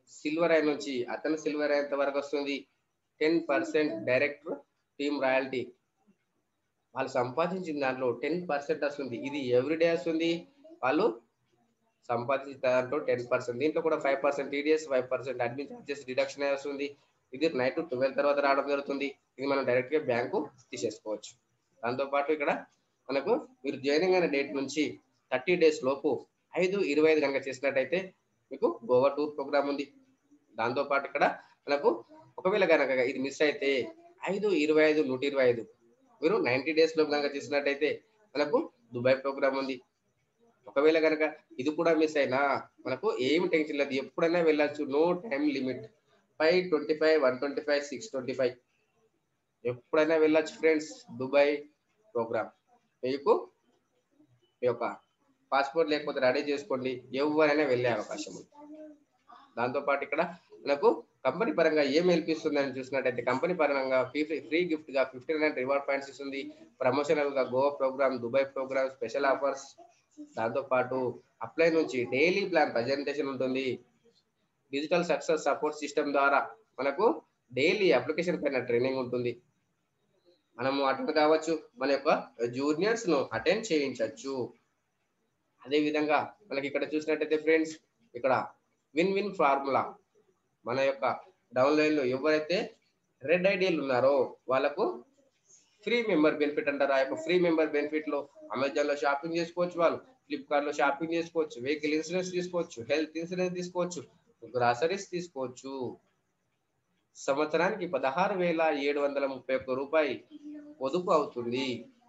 సిల్వర్ అయిన నుంచి అతను సిల్వర్ అయ్యేంత వరకు వస్తుంది ten percent direct team royalty వాళ్ళు సంపాదించిన దాంట్లో టెన్ పర్సెంట్ వస్తుంది ఇది ఎవ్రీడే వస్తుంది వాళ్ళు సంపాదించిన దాంట్లో టెన్ పర్సెంట్ దీంట్లో కూడా five percent TDS five percent admin charges deduction వస్తుంది ఇది నైట్ ట్వెల్వ్ తర్వాత రావడం జరుగుతుంది ఇది మనం డైరెక్ట్ గా బ్యాంకు తీసేసుకోవచ్చు దాంతో పాటు ఇక్కడ మనకు మీరు జాయినింగ్ అయిన డేట్ నుంచి థర్టీ డేస్ లోపు ఐదు ఇరవై ఐదు కనుక చేసినట్టయితే మీకు గోవా టూర్ ప్రోగ్రామ్ ఉంది దాంతో పాటు ఇక్కడ మనకు ఒకవేళ కనుక ఇది మిస్ అయితే ఐదు ఇరవై ఐదు నూట ఇరవై ఐదు మీరు నైన్టీ డేస్ లో కనుక చేసినట్టయితే మనకు దుబాయ్ ప్రోగ్రామ్ ఉంది ఒకవేళ కనుక ఇది కూడా మిస్ అయినా మనకు ఏమి టెన్షన్ లేదు ఎప్పుడైనా వెళ్ళచ్చు no time limit five twenty five one twenty five six twenty five ఎప్పుడైనా వెళ్ళచ్చు ఫ్రెండ్స్ దుబాయ్ ప్రోగ్రామ్ మీకు మీ యొక్క పాస్పోర్ట్ లేకపోతే రెడీ చేసుకోండి ఎవరైనా వెళ్ళే అవకాశం ఉంది దాంతోపాటు ఇక్కడ మనకు కంపెనీ పరంగా ఏం హెల్పిస్తుందని చూసినట్టయితే కంపెనీ పరంగా ఫ్రీ ఫ్రీ గిఫ్ట్ గా ఫిఫ్టీ నైన్ రివార్డ్ పాయింట్స్ ఇస్తుంది ప్రమోషనల్ గా Goa program Dubai program special offers దాంతో పాటు అప్లై నుంచి డైలీ ప్లాన్ ప్రజెంటేషన్ ఉంటుంది డిజిటల్ సక్సెస్ సపోర్ట్ సిస్టమ్ ద్వారా మనకు డైలీ అప్లికేషన్ పైన ట్రైనింగ్ ఉంటుంది మనము అటెండ్ కావచ్చు మన యొక్క జూనియర్స్ ను అటెండ్ చేయించవచ్చు అదే విధంగా మనకి ఇక్కడ చూసినట్టయితే ఫ్రెండ్స్ ఇక్కడ విన్ విన్ ఫార్ములా మన యొక్క డౌన్లైన్ లో ఎవరైతే రెడ్ ఐడియాలు ఉన్నారో వాళ్ళకు ఫ్రీ మెంబర్ బెనిఫిట్ అంటారు ఆ యొక్క ఫ్రీ మెంబర్ బెనిఫిట్ లో అమెజాన్ లో షాపింగ్ చేసుకోవచ్చు వాళ్ళు ఫ్లిప్కార్ట్ లో షాపింగ్ చేసుకోవచ్చు వెహికల్ ఇన్సూరెన్స్ తీసుకోవచ్చు హెల్త్ ఇన్సూరెన్స్ తీసుకోవచ్చు గ్రాసరీస్ తీసుకోవచ్చు సంవత్సరానికి పదహారు వేల ఏడు వందల ముప్పై ఒక్క రూపాయి పొదుపు అవుతుంది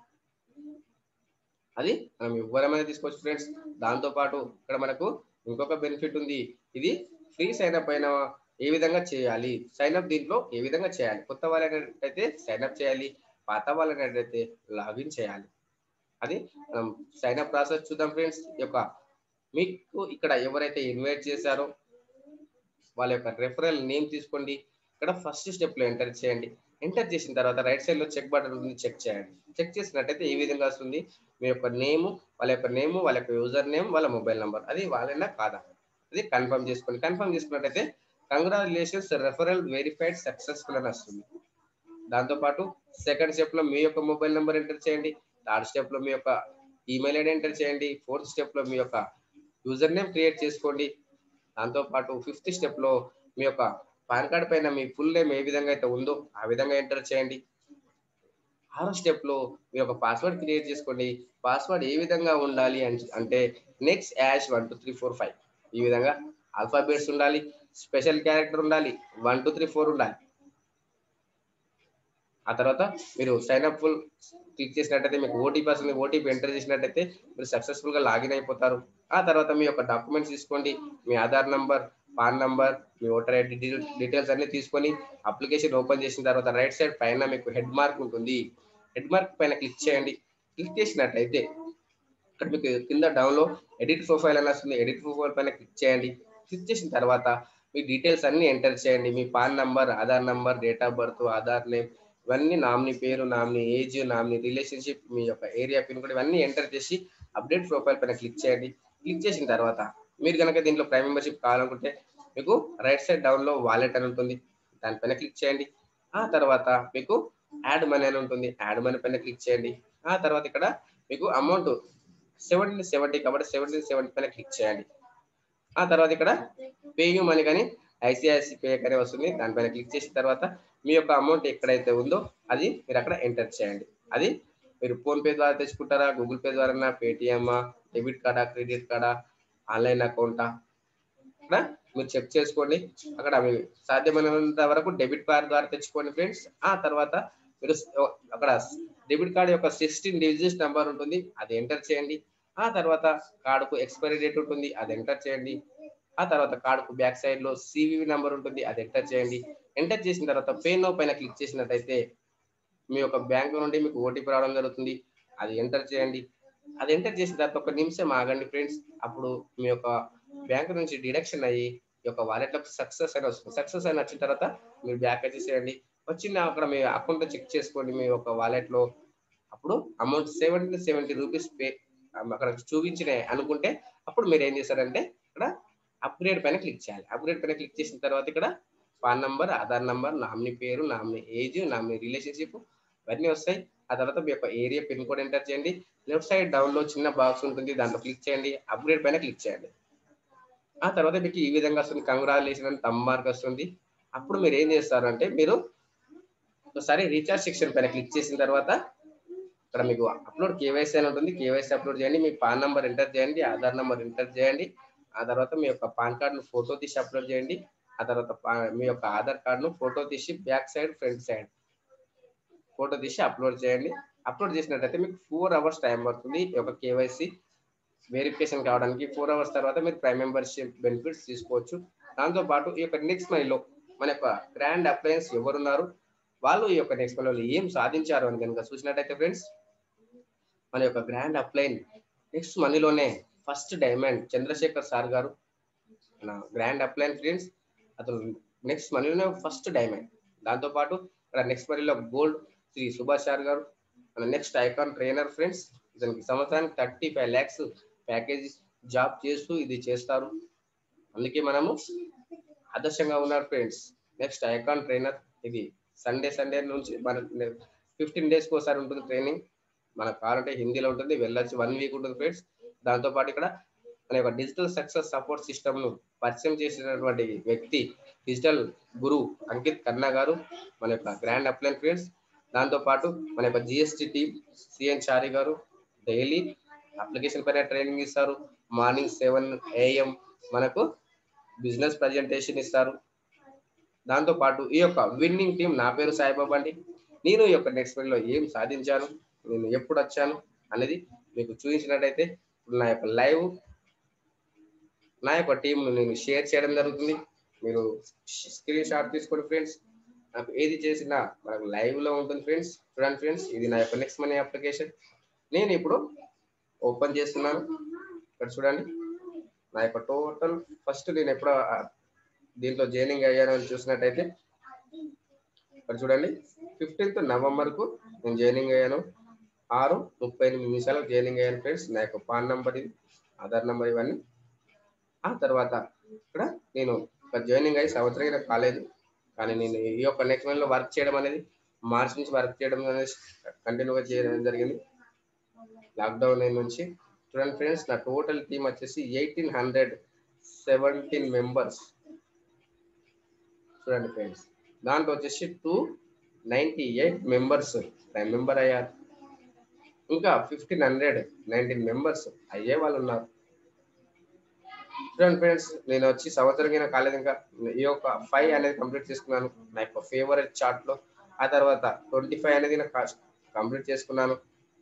అది మనం ఎవరమైనా తీసుకోవచ్చు ఫ్రెండ్స్ దాంతో పాటు ఇక్కడ మనకు ఇంకొక బెనిఫిట్ ఉంది ఇది ఫ్రీ సైన్ అప్ అయిన ఏ విధంగా చేయాలి సైన్ అప్ దీంట్లో ఏ విధంగా చేయాలి కొత్త వాళ్ళైనట్టయితే సైన్ అప్ చేయాలి పాత వాళ్ళైనట్టయితే లాగిన్ చేయాలి అది మనం సైన్ అప్ ప్రాసెస్ చూద్దాం ఫ్రెండ్స్ ఈ యొక్క మీకు ఇక్కడ ఎవరైతే ఇన్వైట్ చేశారో వాళ్ళ యొక్క రెఫరల్ నేమ్ తీసుకోండి ఇక్కడ ఫస్ట్ స్టెప్ లో ఎంటర్ చేయండి ఎంటర్ చేసిన తర్వాత రైట్ సైడ్ లో చెక్ బటన్ ఉంది చెక్ చేయండి చెక్ చేసినట్టయితే ఈ విధంగా వస్తుంది మీ యొక్క నేమ్ వాళ్ళ యొక్క నేమ్ వాళ్ళ యొక్క యూజర్ నేమ్ వాళ్ళ మొబైల్ నంబర్ అది వాళ్ళైనా కాదా అది కన్ఫర్మ్ చేసుకోండి కన్ఫర్మ్ చేసుకున్నట్టయితే కంగ్రాచులేషన్స్ రెఫరల్ వెరిఫైడ్ సక్సెస్ఫుల్ అని వస్తుంది దాంతో పాటు సెకండ్ స్టెప్ లో మీ యొక్క మొబైల్ నెంబర్ ఎంటర్ చేయండి థర్డ్ స్టెప్ లో మీ యొక్క ఈమెయిల్ ఐడి ఎంటర్ చేయండి ఫోర్త్ స్టెప్ లో మీ యొక్క యూజర్ నేమ్ క్రియేట్ చేసుకోండి దాంతో పాటు ఫిఫ్త్ స్టెప్ లో మీ యొక్క పాన్ కార్డ్ పైన మీ ఫుల్ నేమ్ ఏ విధంగా అయితే ఉందో ఆ విధంగా ఎంటర్ చేయండి ఆరో స్టెప్ లో మీ యొక్క పాస్వర్డ్ క్రియేట్ చేసుకోండి పాస్వర్డ్ ఏ విధంగా ఉండాలి అని- అంటే next hash one two three four five ఈ విధంగా ఆల్ఫాబెట్స్ ఉండాలి స్పెషల్ క్యారెక్టర్ ఉండాలి వన్ టూ త్రీ ఫోర్ ఉండాలి ఆ తర్వాత మీరు సైన్ అప్ ఫుల్ క్లిక్ చేసినట్టయితే మీకు ఓటీపీ వస్తుంది ఓటీపీ ఎంటర్ చేసినట్టయితే మీరు సక్సెస్ఫుల్ గా లాగిన్ అయిపోతారు ఆ తర్వాత మీ యొక్క డాక్యుమెంట్స్ తీసుకోండి మీ ఆధార్ నంబర్ పాన్ నంబర్ మీ ఓటర్ ఐడి డీటెయిల్స్ అన్ని తీసుకొని అప్లికేషన్ ఓపెన్ చేసిన తర్వాత రైట్ సైడ్ పైన మీకు హెడ్ మార్క్ ఉంటుంది హెడ్ మార్క్ పైన క్లిక్ చేయండి క్లిక్ చేసినట్టయితే ఇక్కడ మీకు కింద డౌన్ లో ఎడిట్ ప్రొఫైల్ అని వస్తుంది ఎడిట్ ప్రొఫైల్ పైన క్లిక్ చేయండి క్లిక్ చేసిన తర్వాత మీ డీటెయిల్స్ అన్ని ఎంటర్ చేయండి మీ PAN number Aadhaar number date of birth Aadhaar name ఇవన్నీ నామినీ పేరు నామినీ ఏజ్ నామినీ రిలేషన్షిప్ మీ యొక్క ఏరియా పిన్ కూడా ఇవన్నీ ఎంటర్ చేసి అప్డేట్ ప్రొఫైల్ పైన క్లిక్ చేయండి క్లిక్ చేసిన తర్వాత మీరు కనుక దీంట్లో ప్రైమ్ మెంబర్షిప్ కావాలనుకుంటే మీకు రైట్ సైడ్ డౌన్ లో వాలెట్ అని ఉంటుంది దానిపైన క్లిక్ చేయండి ఆ తర్వాత మీకు యాడ్ మనీ అని ఉంటుంది యాడ్ మనీ పైన క్లిక్ చేయండి ఆ తర్వాత ఇక్కడ మీకు అమౌంట్ సెవెంటీన్ సెవెంటీ కాబట్టి సెవెంటీన్ సెవెంటీ పైన క్లిక్ చేయండి ఆ తర్వాత ఇక్కడ పేయూ మనీ కానీ ఐసిఐసి పే కానీ వస్తుంది దానిపైన క్లిక్ చేసిన తర్వాత మీ యొక్క అమౌంట్ ఎక్కడైతే ఉందో అది మీరు అక్కడ ఎంటర్ చేయండి అది మీరు ఫోన్ పే ద్వారా తెచ్చుకుంటారా గూగుల్ పే ద్వారా పేటిఎమ్ డెబిట్ కార్డా క్రెడిట్ కార్డా ఆన్లైన్ అకౌంటా ఇక్కడ మీరు చెక్ చేసుకోండి అక్కడ మీరు సాధ్యమైనంత వరకు డెబిట్ కార్డ్ ద్వారా తెచ్చుకోండి ఫ్రెండ్స్ ఆ తర్వాత మీరు స్- అక్కడ డెబిట్ కార్డ్ యొక్క సిక్స్టీన్ డిజిట్స్ నెంబర్ ఉంటుంది అది ఎంటర్ చేయండి ఆ తర్వాత కార్డుకు ఎక్స్పైరీ డేట్ ఉంటుంది అది ఎంటర్ చేయండి ఆ తర్వాత కార్డుకు బ్యాక్ సైడ్ లో సివివి నెంబర్ ఉంటుంది అది ఎంటర్ చేయండి ఎంటర్ చేసిన తర్వాత పే నో పైన క్లిక్ చేసినట్టయితే మీ యొక్క బ్యాంక్ నుండి మీకు ఓటీపీ రావడం జరుగుతుంది అది ఎంటర్ చేయండి అది ఎంటర్ చేసిన తర్వాత ఒక నిమిషం ఆగండి ఫ్రెండ్స్ అప్పుడు మీ యొక్క బ్యాంక్ నుంచి డిడక్షన్ అయ్యి ఈ యొక్క వాలెట్ సక్సెస్ అని వస్తుంది సక్సెస్ అని వచ్చిన తర్వాత మీరు బ్యాక్ వచ్చేసేయండి వచ్చిన అక్కడ మీ అకౌంట్ చెక్ చేసుకోండి మీ యొక్క వాలెట్ లో అప్పుడు amount seventy seventy rupees pay అక్కడ చూపించిన అనుకుంటే అప్పుడు మీరు ఏం చేస్తారంటే ఇక్కడ అప్గ్రేడ్ పైన క్లిక్ చేయాలి అప్గ్రేడ్ పైన క్లిక్ చేసిన తర్వాత ఇక్కడ PAN number Aadhaar number nominee పేరు నామినీ ఏజ్ నామినీ రిలేషన్షిప్ ఇవన్నీ వస్తాయి ఆ తర్వాత మీ యొక్క ఏరియా పిన్ కోడ్ ఎంటర్ చేయండి లెఫ్ట్ సైడ్ డౌన్ లో చిన్న బాక్స్ ఉంటుంది దాంట్లో క్లిక్ చేయండి అప్గ్రేడ్ పైన క్లిక్ చేయండి ఆ తర్వాత మీకు ఈ విధంగా వస్తుంది కంగ్రాచులేషన్ అని తమ్ మార్క్ వస్తుంది అప్పుడు మీరు ఏం చేస్తారు అంటే మీరు ఒకసారి రీఛార్జ్ సెక్షన్ పైన క్లిక్ చేసిన తర్వాత ఇక్కడ మీకు అప్లోడ్ కేవైసీ అని ఉంటుంది కేవైసీ అప్లోడ్ చేయండి మీ పాన్ నంబర్ ఎంటర్ చేయండి ఆధార్ నంబర్ ఎంటర్ చేయండి ఆ తర్వాత మీ యొక్క పాన్ కార్డును ఫోటో తీసి అప్లోడ్ చేయండి ఆ తర్వాత పా- మీ యొక్క ఆధార్ కార్డును ఫోటో తీసి back side front side photo తీసి అప్లోడ్ చేయండి అప్లోడ్ చేసినట్టయితే మీకు ఫోర్ అవర్స్ టైం పడుతుంది ఈ యొక్క కేవైసీ వెరిఫికేషన్ కావడానికి ఫోర్ అవర్స్ తర్వాత మీరు ప్రైమ్ మెంబర్షిప్ బెనిఫిట్స్ తీసుకోవచ్చు దాంతో పాటు ఈ యొక్క నెక్స్ట్ మనీలో మన యొక్క గ్రాండ్ అప్లయన్స్ ఎవరున్నారు వాళ్ళు ఈ యొక్క నెక్స్ట్ మనీలో ఏం సాధించారు అని కనుక చూసినట్టయితే ఫ్రెండ్స్ మన యొక్క గ్రాండ్ అప్లైన్ నెక్స్ట్ మనీలోనే first diamond Chandrashekar sir garu మన గ్రాండ్ అప్లైన్ ఫ్రెండ్స్ అతను నెక్స్ట్ మనీలోనే ఫస్ట్ డైమండ్ దాంతో పాటు ఇక్కడ నెక్స్ట్ మనీలో గోల్డ్ శ్రీ సుభాష్ సార్ గారు మన నెక్స్ట్ ఐకాన్ ట్రైనర్ ఫ్రెండ్స్ ఇతనికి సంవత్సరానికి thirty five lakhs package job చేస్తూ ఇది చేస్తారు అందుకే మనము ఆదర్శంగా ఉన్నారు ఫ్రెండ్స్ నెక్స్ట్ ఐకాన్ ట్రైనర్ ఇది సండే సండే నుంచి మన ఫిఫ్టీన్ డేస్కి ఒకసారి ఉంటుంది ట్రైనింగ్ మనకు కావాలంటే హిందీలో ఉంటుంది వెళ్ళొచ్చు వన్ వీక్ ఉంటుంది ఫ్రెండ్స్ దాంతో పాటు ఇక్కడ మన యొక్క డిజిటల్ సక్సెస్ సపోర్ట్ సిస్టమ్ ను పరిచయం చేసినటువంటి వ్యక్తి డిజిటల్ గురు అంకిత్ కన్నా గారు మన యొక్క గ్రాండ్ అప్లైన్ ఫ్రెండ్స్ దాంతో పాటు మన యొక్క GST team CN Chari garu daily application పైన ట్రైనింగ్ ఇస్తారు మార్నింగ్ సెవెన్ ఏఎం మనకు బిజినెస్ ప్రజెంటేషన్ ఇస్తారు దాంతో పాటు ఈ యొక్క విన్నింగ్ టీం నా పేరు సాయిబాబా అండి నేను ఈ యొక్క నెక్స్ట్ లో ఏం సాధించాను నేను ఎప్పుడు వచ్చాను అనేది మీకు చూపించినట్టయితే ఇప్పుడు నా యొక్క లైవ్ నా యొక్క టీం నేను షేర్ చేయడం జరుగుతుంది మీరు స్క్రీన్ షాట్ తీసుకోండి ఫ్రెండ్స్ నాకు ఏది చేసినా మనకు లైవ్ లో ఉంటుంది ఫ్రెండ్స్ చూడండి ఫ్రెండ్స్ ఇది నా యొక్క నెక్స్ట్ మనీ అప్లికేషన్ నేను ఇప్పుడు ఓపెన్ చేస్తున్నాను ఇక్కడ చూడండి నా యొక్క టోటల్ ఫస్ట్ నేను ఎప్పుడో ఆ, దీంట్లో జాయినింగ్ అయ్యాను అని చూసినట్టయితే ఇక్కడ చూడండి ఫిఫ్టీన్త్ నవంబర్ కు నేను జాయినింగ్ అయ్యాను ఆరు ముప్పై ఎనిమిది నిమిషాలకు జాయినింగ్ అయ్యాను ఫ్రెండ్స్ నా యొక్క పాన్ నంబర్ ఇది ఆధార్ నంబర్ ఇవన్నీ ఆ తర్వాత ఇక్కడ నేను ఇక్కడ జాయినింగ్ అయ్యి సంవత్సరం నాకు కాలేదు కానీ నేను ఈ యొక్క నెక్స్ట్ మంత్ లో వర్క్ చేయడం అనేది మార్చ్ నుంచి వర్క్ చేయడం అనేది కంటిన్యూగా చేయడం జరిగింది లాక్డౌన్ నుంచి చూడండి ఫ్రెండ్స్ నా టోటల్ టీమ్ వచ్చేసి ఎయిటీన్ హండ్రెడ్ సెవెంటీన్ మెంబర్స్ చూడండి ఫ్రెండ్స్ దాంట్లో వచ్చేసి two ninety eight members member అయ్యారు ఇంకా ఫిఫ్టీన్ హండ్రెడ్ నైన్టీన్ మెంబర్స్ అయ్యే వాళ్ళు ఉన్నారు చూడండి ఫ్రెండ్స్ నేను వచ్చి సంవత్సరం కింద కాలేదు ఇంకా ఈ యొక్క ఫైవ్ అనేది కంప్లీట్ చేసుకున్నాను నా యొక్క ఫేవరెట్ చార్ట్ లో ఆ తర్వాత ట్వంటీ ఫైవ్ అనేది నాకు కంప్లీట్ చేసుకున్నాను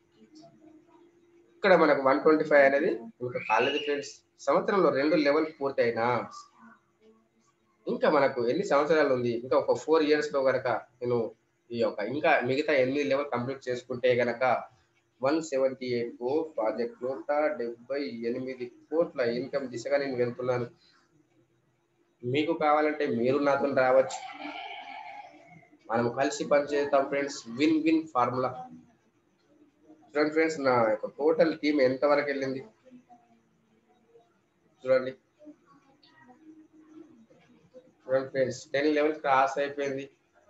ఇక్కడ మనకు వన్ ట్వంటీ ఫైవ్ అనేది ఇంకా కాలేదు ఫ్రెండ్స్ సంవత్సరంలో రెండు లెవెల్ పూర్తయినా ఇంకా మనకు ఎన్ని సంవత్సరాలు ఉంది ఇంకా ఒక ఫోర్ ఇయర్స్ లో గనక నేను ఈ యొక్క ఇంకా మిగతా ఎనిమిది లెవెల్ కంప్లీట్ చేసుకుంటే గనక one seventy eight crore project నూట డెబ్బై ఎనిమిది కోట్ల ఇన్కమ్ దిశగా నేను వెళ్తున్నాను మీకు కావాలంటే మీరు నాతో రావచ్చు మనం కలిసి పనిచేద్దాం ఫ్రెండ్స్ విన్ విన్ ఫార్ములా చూడండి ఫ్రెండ్స్ నా యొక్క టోటల్ టీం ఎంత వరకు వెళ్ళింది చూడండి చూడండి ఫ్రెండ్స్ టెన్ లెవెల్ క్రాస్ అయిపోయింది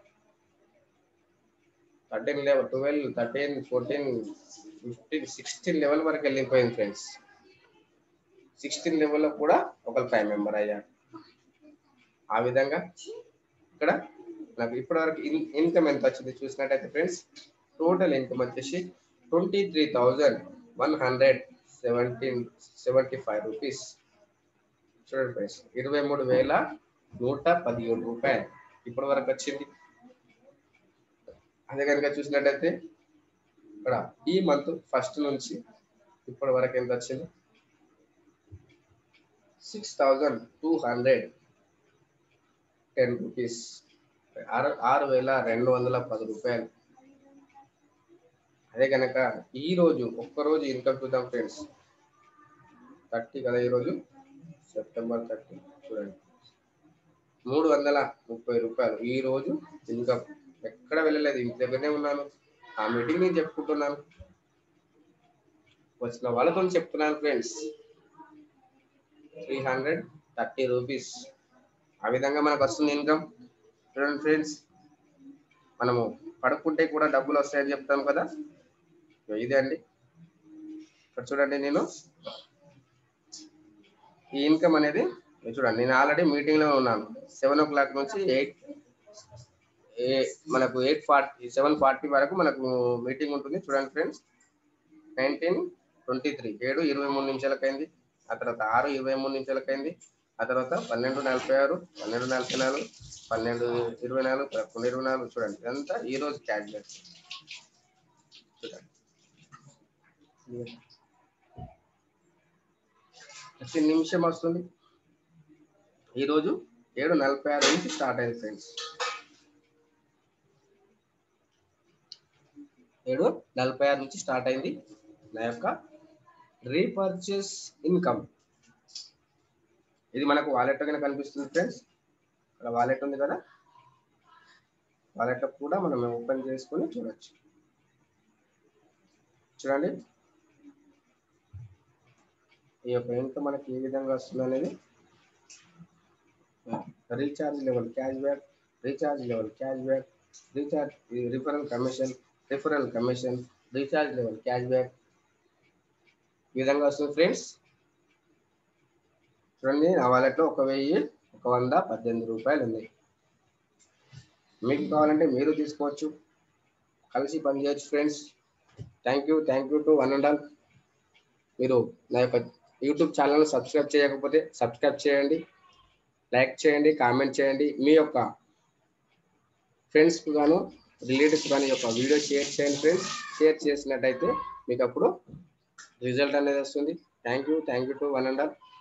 thirteen level twelve thirteen fourteen fifteen sixteen level వరకు వెళ్ళిపోయింది ఫ్రెండ్స్ సిక్స్టీన్ లెవెల్లో కూడా ఒక ఫైవ్ మెంబర్ అయ్యారు ఆ విధంగా ఇక్కడ నాకు ఇప్పటి వరకు ఇన్కమ్ ఎంత వచ్చింది చూసినట్టయితే ఫ్రెండ్స్ టోటల్ ఇన్కమ్ వచ్చేసి twenty three thousand one hundred seventeen seventy five rupees చూడండి ఫ్రెండ్స్ ఇరవై మూడు వేల నూట పదిహేడు రూపాయలు ఇప్పటి వరకు వచ్చింది అదే కనుక చూసినట్టయితే ఇక్కడ ఈ మంత్ ఫస్ట్ నుంచి ఇప్పటి వరకు ఎంత వచ్చింది six thousand two hundred ten rupees ఆరు ఆరు వేల రెండు వందల పది రూపాయలు అదే కనుక ఈ రోజు ఒక్కరోజు ఇన్కమ్ చూద్దాం ఫ్రెండ్స్ థర్టీ కదా ఈరోజు సెప్టెంబర్ థర్టీ చూడండి మూడు వందల ముప్పై రూపాయలు ఈ రోజు ఇన్కమ్ ఎక్కడ వెళ్ళలేదు ఇంటి దగ్గరనే ఉన్నాను ఆ మీటింగ్ నేను చెప్పుకుంటున్నాను వచ్చిన వాళ్ళతో చెప్తున్నాను friends three hundred thirty rupees ఆ విధంగా మనకు వస్తుంది ఇన్కమ్ చూడండి ఫ్రెండ్స్ మనము పడుకుంటే కూడా డబ్బులు వస్తాయని చెప్తాం కదా ఇగో ఇదే అండి ఇక్కడ చూడండి నేను ఈ ఇన్కమ్ అనేది ఇగో చూడండి నేను ఆల్రెడీ మీటింగ్లో ఉన్నాను సెవెన్ ఓ క్లాక్ నుంచి ఎయిట్ ఏ మనకు ఎయిట్ ఫార్టీ సెవెన్ ఫార్టీ వరకు మనకు మీటింగ్ ఉంటుంది చూడండి ఫ్రెండ్స్ నైన్టీన్ ట్వంటీ త్రీ ఏడు ఇరవై మూడు నిమిషాలకు అయింది ఆ తర్వాత ఆరు ఇరవై మూడు నిమిషాలకు అయింది ఆ తర్వాత పన్నెండు నలభై ఆరు పన్నెండు నలభై నాలుగు పన్నెండు ఇరవై నాలుగు పదకొండు ఇరవై నాలుగు చూడండి ఇదంతా ఈ రోజు క్యాల్కులేట్ చూడండి ప్రతి నిమిషం వస్తుంది ఈరోజు ఏడు నలభై ఆరు నుంచి స్టార్ట్ అయింది ఫ్రెండ్స్ ఏడు నలభై ఆరు నుంచి స్టార్ట్ అయింది నా యొక్క రీపర్చేస్ ఇన్కమ్ ఇది మనకు వాలెట్ కనుక కనిపిస్తుంది ఫ్రెండ్స్ ఇక్కడ వాలెట్ ఉంది కదా వాలెట్ కూడా మనం ఓపెన్ చేసుకొని చూడొచ్చు చూడండి ఈ యొక్క ఇన్కమ్ మనకి ఏ విధంగా వస్తుంది అనేది recharge level cash back recharge level cash back recharge referral commission referral commission recharge level cash back ఈ విధంగా వస్తుంది ఫ్రెండ్స్ చూడండి నా వాలెట్లో ఒక వెయ్యి ఒక వంద పద్దెనిమిది రూపాయలు ఉన్నాయి మీకు కావాలంటే మీరు తీసుకోవచ్చు కలిసి పనిచేయచ్చు friends thank you thank you to one and all మీరు నా యొక్క యూట్యూబ్ ఛానల్ని సబ్స్క్రైబ్ చేయకపోతే సబ్స్క్రైబ్ చేయండి లైక్ చేయండి కామెంట్ చేయండి మీ యొక్క ఫ్రెండ్స్కి గాను రిలేటివ్స్ కానీ యొక్క వీడియో షేర్ చేయండి ఫ్రెండ్స్ షేర్ చేసినట్టయితే మీకు అప్పుడు రిజల్ట్ అనేది వస్తుంది thank you thank you to one and all